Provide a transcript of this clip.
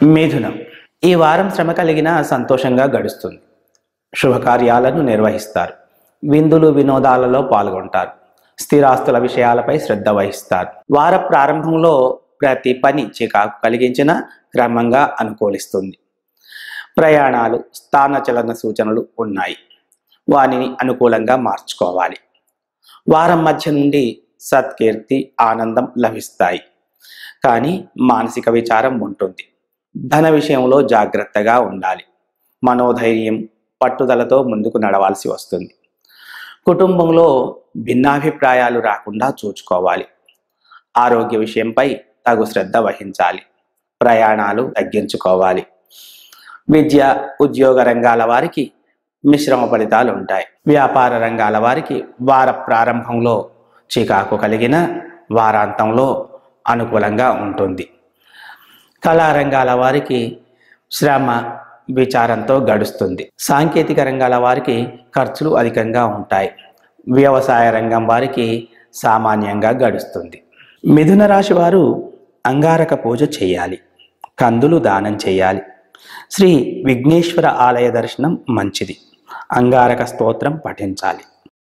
మిథునం ఈ వారం శ్రమ కలిగిన సంతోషంగా గడుస్తుంది శుభకార్యాలను నిర్వహిస్తారు విందులు వినోదాలలో పాల్గొంటారు స్థిరాస్తుల విషయాలపై శ్రద్ధ వహిస్తారు వార ప్రారంభంలో ప్రతి పని చికాకు కలిగించిన క్రమంగా అనుకూలిస్తుంది ప్రయాణాలు స్థానచలన సూచనలు ఉన్నాయి వానిని అనుకూలంగా మార్చుకోవాలి వారం మధ్య నుండి సత్కీర్తి ఆనందం లభిస్తాయి కానీ మానసిక విచారం ఉంటుంది ధన విషయంలో జాగ్రత్తగా ఉండాలి మనోధైర్యం పట్టుదలతో ముందుకు నడవాల్సి వస్తుంది కుటుంబంలో భిన్నాభిప్రాయాలు రాకుండా చూసుకోవాలి ఆరోగ్య విషయంపై తగు శ్రద్ధ వహించాలి ప్రయాణాలు తగ్గించుకోవాలి విద్య ఉద్యోగ రంగాల వారికి మిశ్రమ ఫలితాలు ఉంటాయి వ్యాపార రంగాల వారికి వార ప్రారంభంలో చికాకు కలిగిన వారాంతంలో అనుకూలంగా ఉంటుంది కళారంగాల వారికి శ్రమ విచారంతో గడుస్తుంది సాంకేతిక రంగాల వారికి ఖర్చులు అధికంగా ఉంటాయి వ్యవసాయ రంగం వారికి సామాన్యంగా గడుస్తుంది మిథున రాశి వారు అంగారక పూజ చేయాలి కందులు దానం చేయాలి శ్రీ విఘ్నేశ్వర ఆలయ దర్శనం మంచిది అంగారక స్తోత్రం పఠించాలి